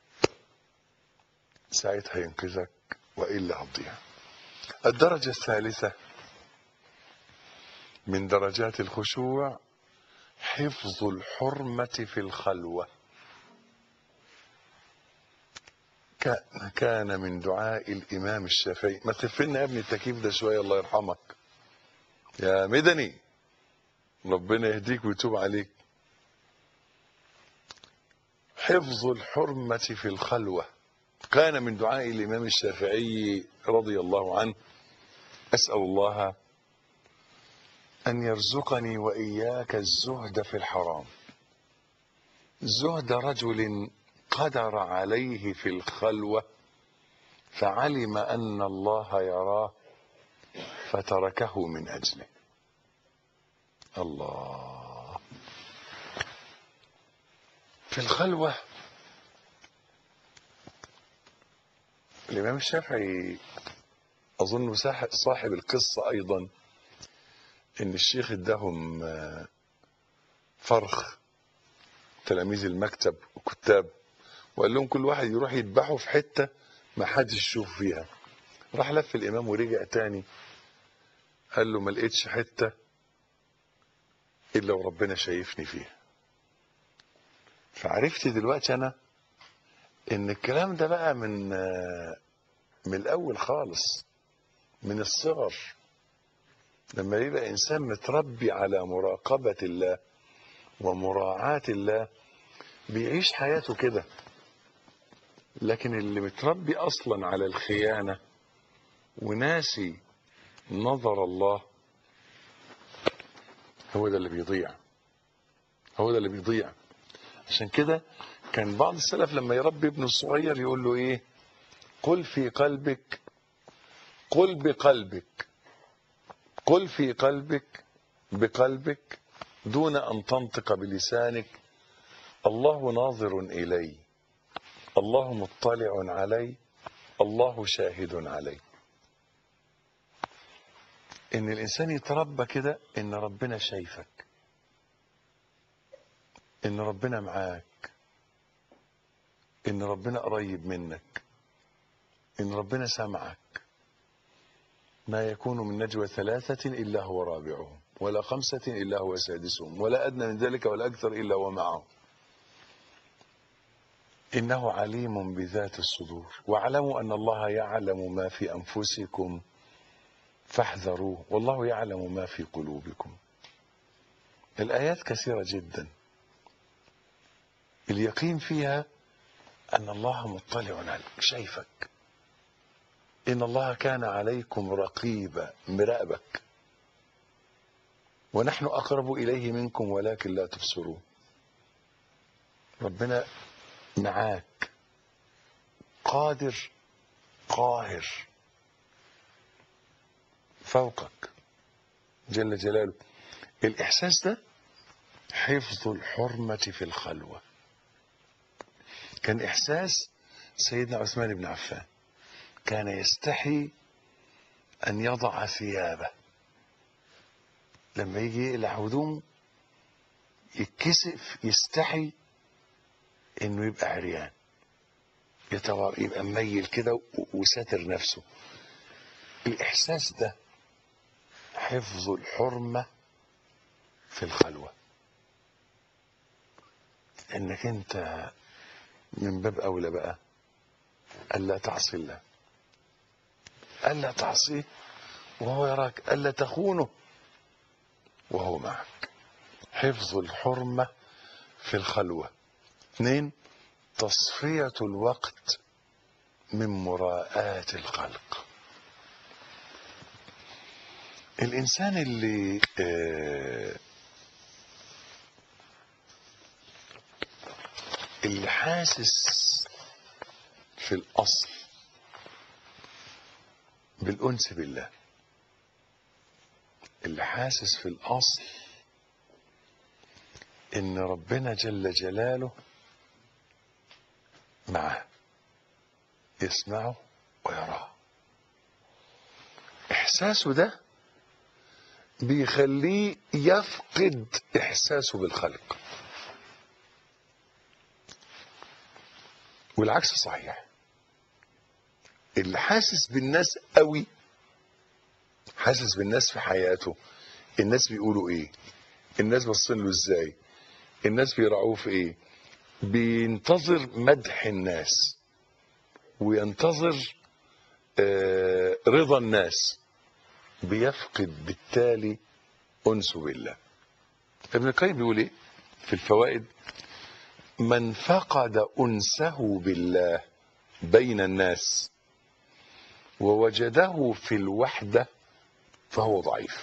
ساعتها ينقذك والا هتضيع الدرجة الثالثة من درجات الخشوع حفظ الحرمة في الخلوة كان كان من دعاء الإمام الشافعي ما تفلنا يا ابني التكييف ده شوية الله يرحمك يا مدني ربنا يهديك ويتوب عليك حفظ الحرمة في الخلوة كان من دعاء الإمام الشافعي رضي الله عنه أسأل الله أن يرزقني وإياك الزهد في الحرام زهد رجل قدر عليه في الخلوة فعلم أن الله يراه فتركه من أجله الله في الخلوة الإمام الشافعي أظن صاحب القصة أيضا إن الشيخ اداهم فرخ تلاميذ المكتب وكتاب وقال لهم كل واحد يروح يذبحه في حتة ما حدش يشوف فيها راح لف الإمام ورجع تاني قال له ما لقيتش حتة إلا وربنا شايفني فيها فعرفت دلوقتي أنا إن الكلام ده بقى من من الأول خالص من الصغر لما يبقى إنسان متربي على مراقبة الله ومراعاة الله بيعيش حياته كده لكن اللي متربي أصلا على الخيانة وناسي نظر الله هو ده اللي بيضيع هو ده اللي بيضيع عشان كده كان بعض السلف لما يربي ابنه الصغير يقول له ايه قل في قلبك قل بقلبك قل في قلبك بقلبك دون ان تنطق بلسانك الله ناظر الي الله مطلع علي الله شاهد علي ان الانسان يتربى كده ان ربنا شايفك ان ربنا معاك ان ربنا قريب منك ان ربنا سمعك ما يكون من نجوى ثلاثة إلا هو رابعهم ولا خمسة إلا هو سادسهم ولا أدنى من ذلك ولا أكثر إلا هو معهم إنه عليم بذات الصدور واعلموا أن الله يعلم ما في أنفسكم فاحذروه والله يعلم ما في قلوبكم الآيات كثيرة جدا اليقين فيها أن الله مطلع عليك شايفك إن الله كان عليكم رقيبا مراقبك ونحن أقرب إليه منكم ولكن لا تبصرون ربنا معاك قادر قاهر فوقك جل جلاله الإحساس ده حفظ الحرمة في الخلوة كان إحساس سيدنا عثمان بن عفان كان يستحي أن يضع ثيابه لما يجي يقلع هدومه يتكسف يستحي انه يبقى عريان يتوار يبقى مميل كده و- وساتر نفسه الاحساس ده حفظ الحرمه في الخلوه انك انت من باب اولى بقى الا تعصي الله الا تعصيه وهو يراك الا تخونه وهو معك حفظ الحرمه في الخلوه اثنين تصفيه الوقت من مراءاه الخلق الانسان اللي آه اللي حاسس في الاصل بالانس بالله اللي حاسس في الاصل ان ربنا جل جلاله معه يسمعه ويراه احساسه ده بيخليه يفقد احساسه بالخلق والعكس صحيح اللي حاسس بالناس قوي حاسس بالناس في حياته الناس بيقولوا ايه الناس باصين له ازاي الناس بيراعوه في ايه بينتظر مدح الناس وينتظر آه رضا الناس بيفقد بالتالي انسه بالله ابن القيم بيقول ايه في الفوائد من فقد انسه بالله بين الناس ووجده في الوحده فهو ضعيف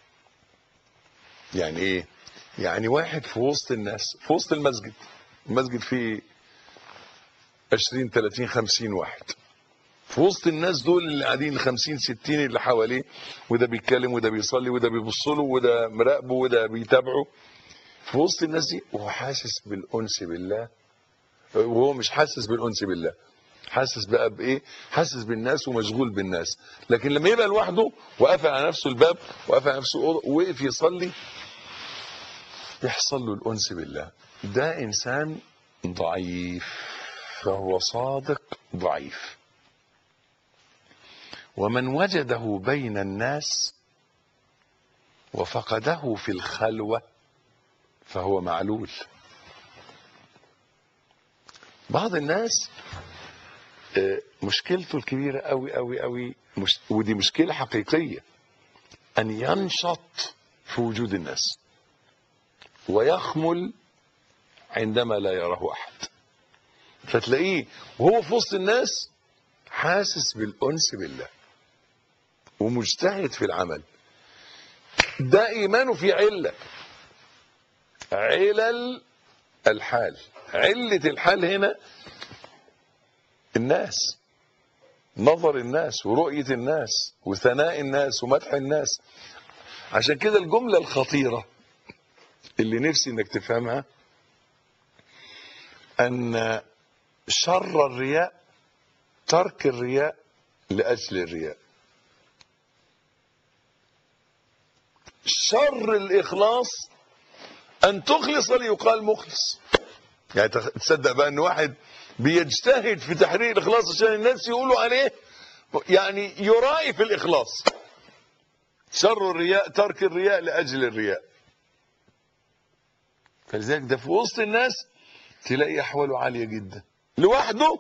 يعني ايه يعني واحد في وسط الناس في وسط المسجد المسجد فيه 20 30 50 واحد في وسط الناس دول اللي قاعدين ال 50 60 اللي حواليه وده بيتكلم وده بيصلي وده بيبص له وده مراقبه وده بيتابعه في وسط الناس دي وهو حاسس بالانس بالله وهو مش حاسس بالانس بالله حاسس بقى بايه حاسس بالناس ومشغول بالناس لكن لما يبقى لوحده وقافل على نفسه الباب وقافل على نفسه الاوضه ووقف يصلي يحصل له الانس بالله ده انسان ضعيف فهو صادق ضعيف ومن وجده بين الناس وفقده في الخلوه فهو معلول بعض الناس آه، مشكلته الكبيره قوي قوي قوي مش ودي مشكله حقيقيه ان ينشط في وجود الناس ويخمل عندما لا يراه احد فتلاقيه وهو في وسط الناس حاسس بالانس بالله ومجتهد في العمل ده ايمانه في عله علل الحال عله الحال هنا الناس نظر الناس ورؤيه الناس وثناء الناس ومدح الناس عشان كده الجمله الخطيره اللي نفسي انك تفهمها ان شر الرياء ترك الرياء لاجل الرياء شر الاخلاص ان تخلص ليقال مخلص يعني تخ- تصدق بقى ان واحد بيجتهد في تحرير الاخلاص عشان الناس يقولوا عليه يعني يرائي في الاخلاص شر الرياء ترك الرياء لاجل الرياء فلذلك ده في وسط الناس تلاقي احواله عاليه جدا لوحده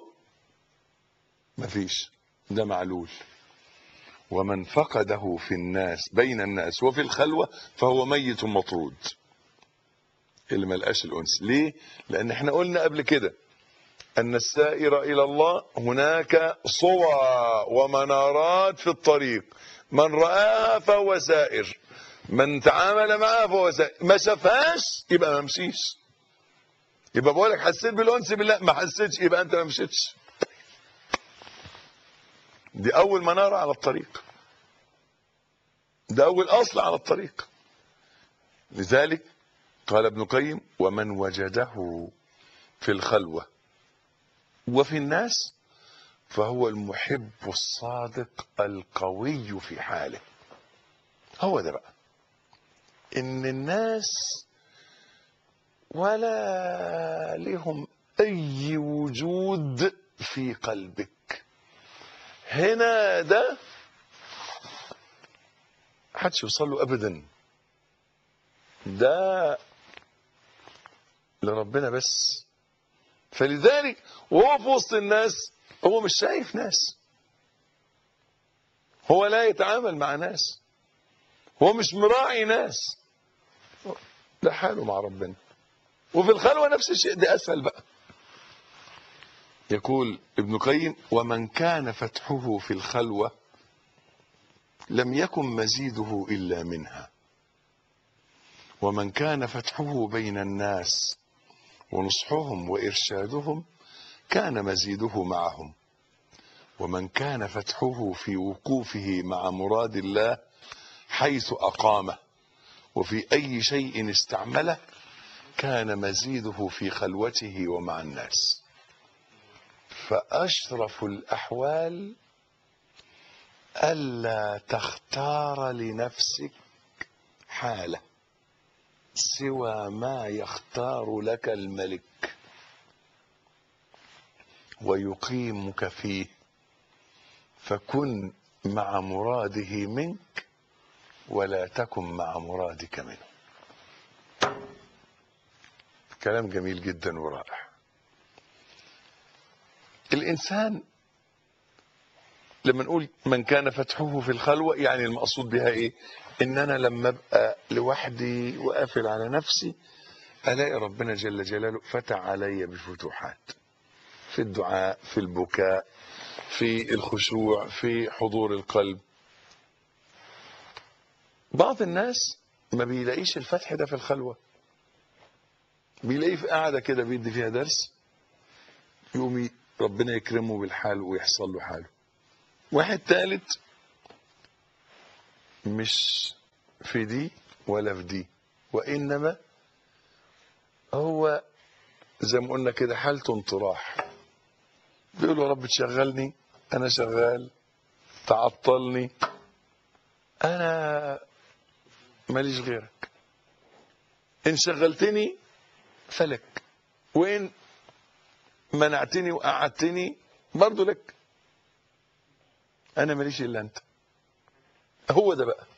مفيش ده معلول ومن فقده في الناس بين الناس وفي الخلوه فهو ميت مطرود اللي ملقاش الأنس ليه؟ لأن احنا قلنا قبل كده أن السائر إلى الله هناك صوى ومنارات في الطريق من رآها فهو سائر من تعامل معها فهو سائر ما شافهاش يبقى ما مشيش يبقى بقول لك حسيت بالأنس بالله ما حسيتش يبقى أنت ما مشيتش دي أول منارة على الطريق ده أول أصل على الطريق لذلك قال ابن قيم ومن وجده في الخلوة وفي الناس فهو المحب الصادق القوي في حاله هو ده بقى ان الناس ولا لهم اي وجود في قلبك هنا ده محدش يوصل له ابدا ده لربنا بس فلذلك وهو في وسط الناس هو مش شايف ناس هو لا يتعامل مع ناس هو مش مراعي ناس ده حاله مع ربنا وفي الخلوة نفس الشيء ده أسهل بقى يقول ابن قيم ومن كان فتحه في الخلوة لم يكن مزيده إلا منها ومن كان فتحه بين الناس ونصحهم وإرشادهم كان مزيده معهم ومن كان فتحه في وقوفه مع مراد الله حيث أقامه وفي أي شيء استعمله كان مزيده في خلوته ومع الناس فأشرف الأحوال ألا تختار لنفسك حالة سوى ما يختار لك الملك ويقيمك فيه فكن مع مراده منك ولا تكن مع مرادك منه كلام جميل جدا ورائع الإنسان لما نقول من كان فتحه في الخلوة يعني المقصود بها إيه إن أنا لما أبقى لوحدي وقافل على نفسي ألاقي ربنا جل جلاله فتح علي بفتوحات في الدعاء في البكاء في الخشوع في حضور القلب بعض الناس ما بيلاقيش الفتح ده في الخلوة بيلاقيه في قاعدة كده بيدي فيها درس يقوم ربنا يكرمه بالحال ويحصل له حاله واحد ثالث مش في دي ولا في دي وإنما هو زي ما قلنا كده حالته انطراح بيقول يا رب تشغلني أنا شغال تعطلني أنا ماليش غيرك إن شغلتني فلك وإن منعتني وقعدتني برضو لك انا ماليش الا انت هو ده بقى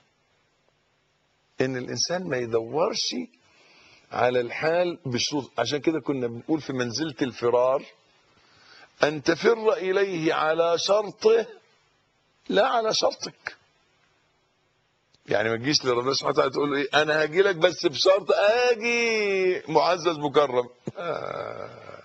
ان الانسان ما يدورش على الحال بشروط عشان كده كنا بنقول في منزلة الفرار ان تفر اليه على شرطه لا على شرطك يعني ما تجيش لربنا سبحانه وتعالى تقول له ايه انا هاجي لك بس بشرط اجي معزز مكرم آه.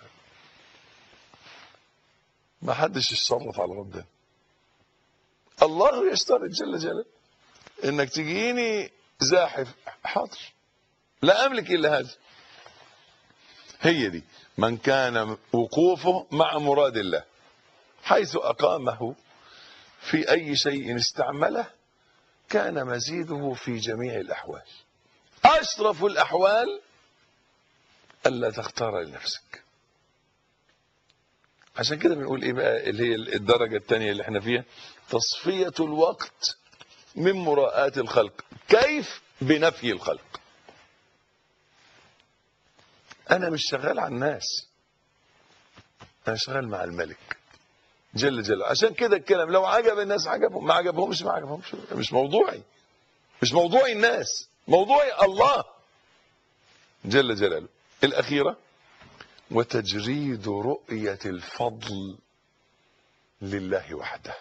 ما حدش يتصرف على ربنا الله يشترط جل جلاله انك تجيني زاحف حاضر لا املك الا هذا هي دي من كان وقوفه مع مراد الله حيث اقامه في اي شيء استعمله كان مزيده في جميع الاحوال اشرف الاحوال الا تختار لنفسك عشان كده بنقول ايه بقى اللي هي الدرجة الثانية اللي احنا فيها تصفية الوقت من مراءاة الخلق كيف بنفي الخلق انا مش شغال على الناس انا شغال مع الملك جل جلاله عشان كده الكلام لو عجب الناس عجبهم ما عجبهمش ما عجبهمش مش موضوعي مش موضوعي الناس موضوعي الله جل جلاله الأخيرة وتجريد رؤية الفضل لله وحده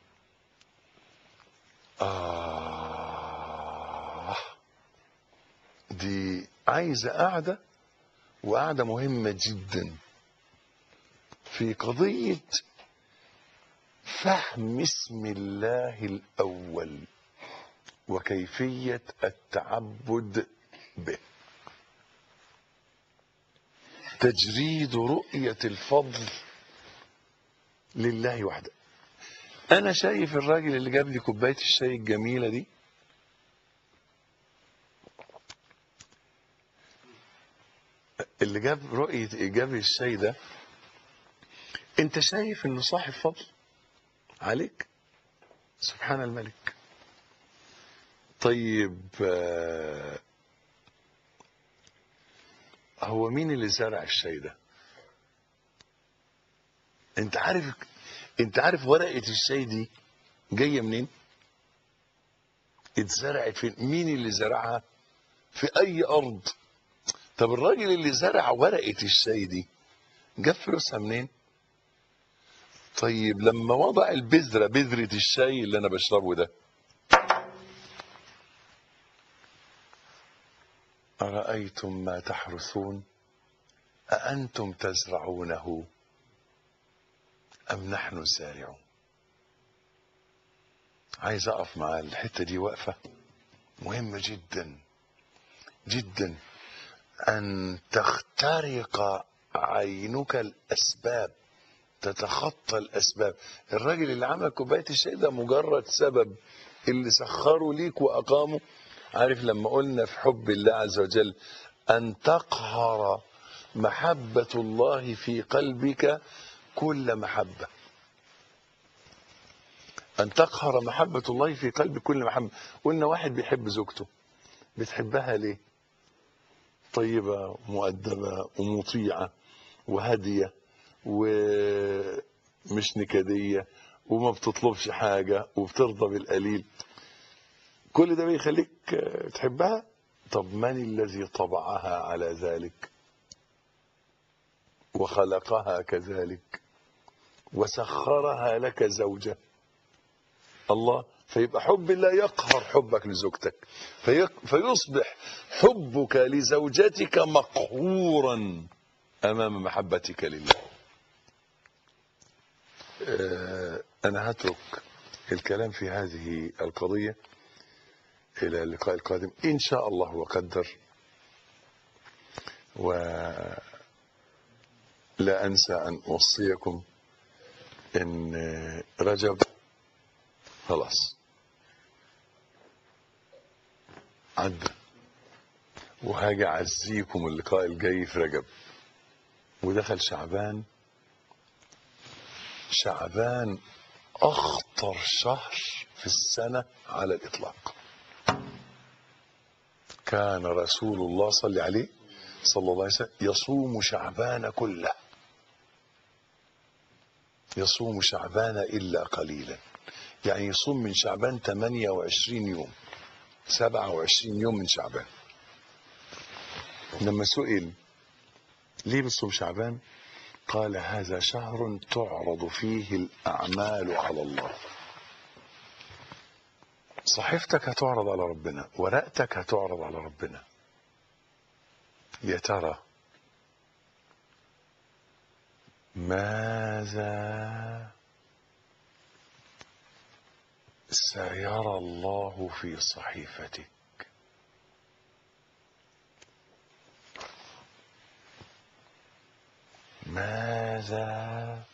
آه دي عايزة قاعدة وقاعدة مهمة جدا في قضية فهم اسم الله الأول وكيفية التعبد به تجريد رؤية الفضل لله وحده أنا شايف الراجل اللي جاب لي كوباية الشاي الجميلة دي اللي جاب رؤية جاب الشاي ده انت شايف انه صاحب فضل عليك سبحان الملك طيب آه، هو مين اللي زرع الشاي ده انت عارف انت عارف ورقة الشاي دي جاية منين اتزرعت فين مين اللي زرعها في اي ارض طب الراجل اللي زرع ورقة الشاي دي جاب فلوسها منين طيب لما وضع البذرة بذرة الشاي اللي انا بشربه ده أرأيتم ما تحرثون أأنتم تزرعونه أم نحن الزارعون عايز أقف مع الحتة دي وقفة مهمة جدا جدا أن تخترق عينك الأسباب تتخطى الأسباب الراجل اللي عمل كوباية الشاي ده مجرد سبب اللي سخره ليك وأقامه عارف لما قلنا في حب الله عز وجل أن تقهر محبة الله في قلبك كل محبة أن تقهر محبة الله في قلب كل محبة قلنا واحد بيحب زوجته بتحبها ليه طيبة مؤدبة ومطيعة وهادية ومش نكدية وما بتطلبش حاجة وبترضى بالقليل كل ده بيخليك تحبها طب من الذي طبعها على ذلك وخلقها كذلك وسخرها لك زوجة الله فيبقى حب الله يقهر حبك لزوجتك فيق- فيصبح حبك لزوجتك مقهورا أمام محبتك لله آه، أنا هترك الكلام في هذه القضية إلى اللقاء القادم إن شاء الله وقدر ولا أنسى أن أوصيكم إن رجب خلاص عدى وهاجي أعزيكم اللقاء الجاي في رجب ودخل شعبان شعبان أخطر شهر في السنة على الإطلاق كان رسول الله صلى عليه صلى الله عليه وسلم يصوم شعبان كله يصوم شعبان إلا قليلا يعني يصوم من شعبان 28 يوم 27 يوم من شعبان لما سئل ليه بتصوم شعبان قال هذا شهر تعرض فيه الأعمال على الله صحيفتك هتعرض على ربنا ورقتك هتعرض على ربنا يا ترى ماذا سيرى الله في صحيفتك ماذا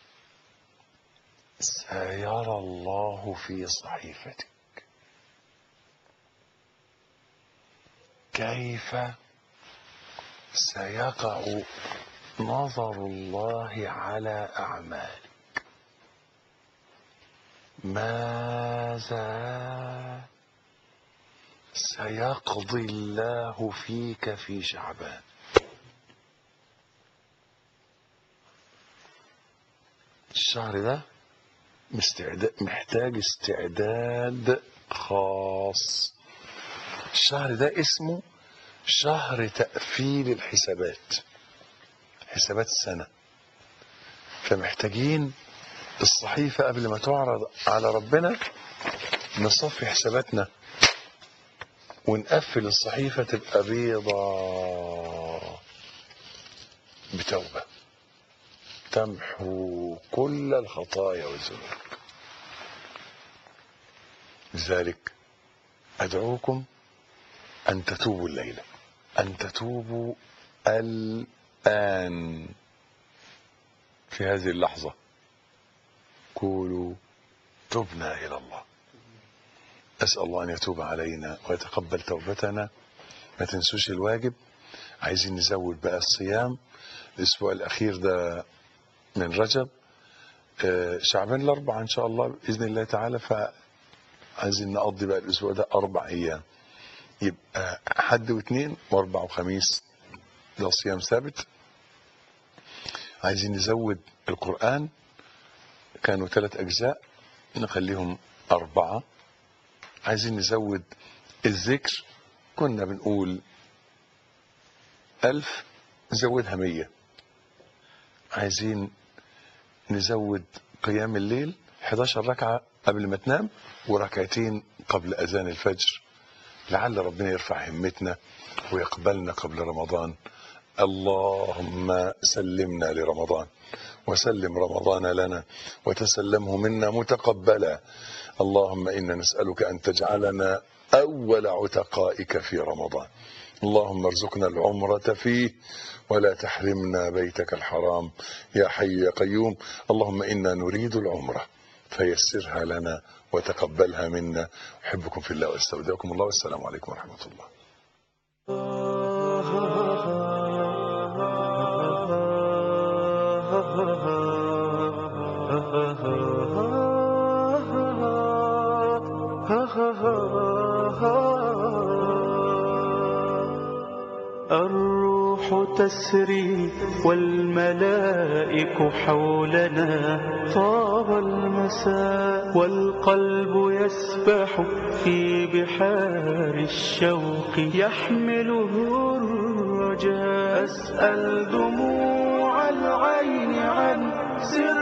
سيرى الله في صحيفتك كيف سيقع نظر الله على أعمالك ماذا سيقضي الله فيك في شعبان الشهر ده مستعداد محتاج استعداد خاص الشهر ده اسمه شهر تقفيل الحسابات حسابات السنة فمحتاجين الصحيفة قبل ما تعرض على ربنا نصفي حساباتنا ونقفل الصحيفة تبقى بيضة بتوبة تمحو كل الخطايا والذنوب لذلك أدعوكم أن تتوبوا الليلة أن تتوبوا الآن في هذه اللحظة قولوا تبنا إلى الله أسأل الله أن يتوب علينا ويتقبل توبتنا ما تنسوش الواجب عايزين نزود بقى الصيام الأسبوع الأخير ده من رجب آه، شعبان الأربعة إن شاء الله بإذن الله تعالى فعايزين نقضي بقى الأسبوع ده أربع أيام يبقى حد واثنين وأربع وخميس ده صيام ثابت عايزين نزود القرآن كانوا ثلاث أجزاء نخليهم أربعة عايزين نزود الذكر كنا بنقول ألف نزودها مية عايزين نزود قيام الليل 11 ركعة قبل ما تنام وركعتين قبل أذان الفجر لعل ربنا يرفع همتنا ويقبلنا قبل رمضان اللهم سلمنا لرمضان وسلم رمضان لنا وتسلمه منا متقبلا اللهم انا نسالك ان تجعلنا اول عتقائك في رمضان اللهم ارزقنا العمرة فيه ولا تحرمنا بيتك الحرام يا حي يا قيوم اللهم انا نريد العمرة فيسرها لنا وتقبلها منا احبكم في الله واستودعكم الله والسلام عليكم ورحمة الله الروح تسري والملائك حولنا طاب المساء والقلب يسبح في بحار الشوق يحمله الرجاء أسأل دموع العين عن سر